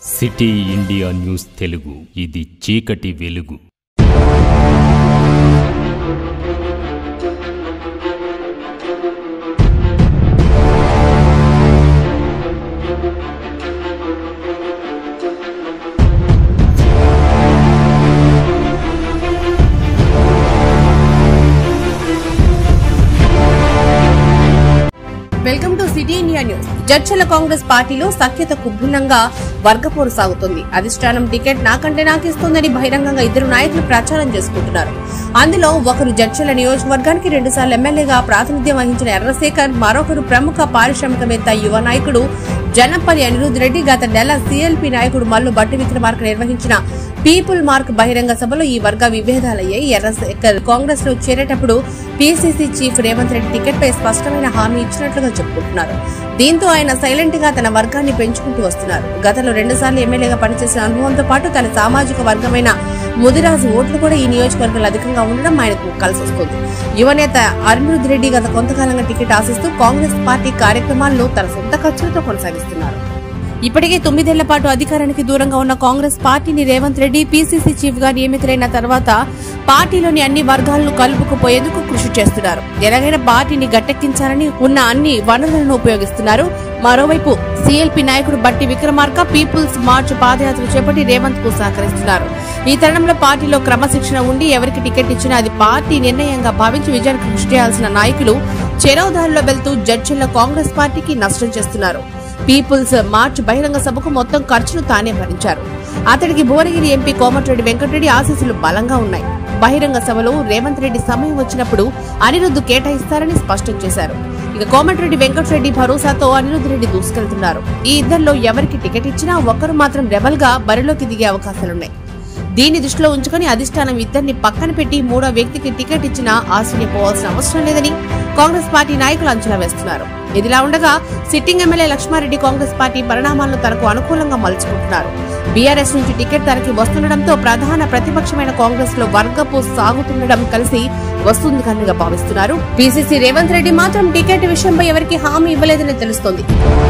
city India news Telugu ఇది చీకటి వెలుగు welcome to City India News Jadcherla Congress పార్టీలో సఖ్యతకు భిన్నంగా వర్గపోరు సాగుతుంది అధిష్టానం టికెట్ నాకంటే నాకిస్తుందని బహిరంగంగా ఇద్దరు నాయకులు ప్రచారం చేసుకుంటున్నారు అందులో ఒకరు జడ్చల నియోజకవర్గానికి రెండుసార్లు ఎమ్మెల్యేగా ప్రాతినిధ్యం వహించిన ఎర్రశేఖర్ మరొకరు ప్రముఖ పారిశ్రామికవేత్త యువ నాయకుడు జనపల్లి అనిరుద్ రెడ్డి గత నెల సీఎల్పీ నాయకుడు మల్లు బట్టి విక్రమార్క నిర్వహించిన పీపుల్ మార్క్ బహిరంగ సభలో ఈ వర్గ విభేదాలయ్యాయి ఎర్రశేఖర్ కాంగ్రెస్ లో చేరేటప్పుడు PCC chief Revanth Reddy ticket పై స్పష్టమైన హామీ ఇచ్చినట్లుగా చెప్పుకుంటున్నారు దీంతో ఆయన సైలెంట్ గా తన వర్గాన్ని పెంచుకుంటూ వస్తున్నారు గతంలో రెండుసార్లు ఎమ్మెల్యేగా పనిచేసిన అనుభవంతో పాటు తన సామాజిక వర్గమైన ముదిరాజు ఓట్లు కూడా ఈ నియోజకవర్గంలో అధికంగా ఉండడం ఆయనకు కలిసి వస్తుంది యువనేత అనిరుద్ రెడ్డి గత కొంతకాలంగా టికెట్ ఆశిస్తూ కాంగ్రెస్ పార్టీ కార్యక్రమాలను తన సొంత ఖర్చులతో కొనసాగిస్తున్నారు ఇప్పటికే తొమ్మిదేళ్ల పాటు అధికారానికి దూరంగా ఉన్న కాంగ్రెస్ పార్టీని రేవంత్ రెడ్డి పీసీసీ చీఫ్ గా నియమితులైన తర్వాత పార్టీలోని అన్ని వర్గాలను కలుపుకుపోయేందుకు కృషి చేస్తున్నారు ఎలాగైనా పార్టీని గట్టెక్కించాలని ఉన్న అన్ని వనరులను ఉపయోగిస్తున్నారు మరోవైపు సీఎల్పీ నాయకుడు బట్టి విక్రమార్క పీపుల్స్ మార్చ్ పాదయాత్ర చేపట్టి రేవంత్ కు సహకరిస్తున్నారు ఈ తరుణంలో పార్టీలో క్రమశిక్షణ ఉండి ఎవరికి టికెట్ ఇచ్చినా అది పార్టీ నిర్ణయంగా భావించి విజయానికి కృషి చేయాల్సిన నాయకులు చెరవదారిలో వెళ్తూ జడ్జిల కాంగ్రెస్ పార్టీకి నష్టం చేస్తున్నారు పీపుల్స్ మార్చ్ బహిరంగ సభకు మొత్తం ఖర్చును తానే భరించారు అతడికి భువనగిరి ఎంపీ కోమటిరెడ్డి వెంకటరెడ్డి ఆశీస్సులు బలంగా ఉన్నాయి బహిరంగ సభలో రేవంత్ రెడ్డి సమయం వచ్చినప్పుడు అనిరుద్ధ్ కేటాయిస్తారని స్పష్టం చేశారు ఇక కోమటిరెడ్డి వెంకటరెడ్డి భరోసాతో అనిరుద్ధ్ రెడ్డి దూసుకెళ్తున్నారు ఈ ఇద్దరిలో ఎవరికి టికెట్ ఇచ్చినా ఒక్కరు మాత్రం రెబల్ గా బరిలోకి దిగే అవకాశాలున్నాయి దీన్ని దృష్టిలో ఉంచుకుని అధిష్టానం ఇద్దరిని పక్కన పెట్టి మూడో వ్యక్తికి టికెట్ ఇచ్చినా ఆశ్చర్యపోవాల్సిన అవసరం లేదని కాంగ్రెస్ పార్టీ నాయకులు అంచనా వేస్తున్నారు ఇదిలా ఉండగా sitting MLA Laxma Reddy Congress party పరిణామాలను తనకు అనుకూలంగా మలుచుకుంటున్నారు బీఆర్ఎస్ నుంచి టికెట్ తనకి వస్తుండటంతో ప్రధాన ప్రతిపక్షమైన కాంగ్రెస్ లో వర్గపు సాగుతుండడం కలిసి వస్తుంది కనుక భావిస్తున్నారు పీసీసీ రేవంత్ రెడ్డి మాత్రం టికెట్ విషయంపై ఎవరికి హామీ ఇవ్వలేదని తెలుస్తోంది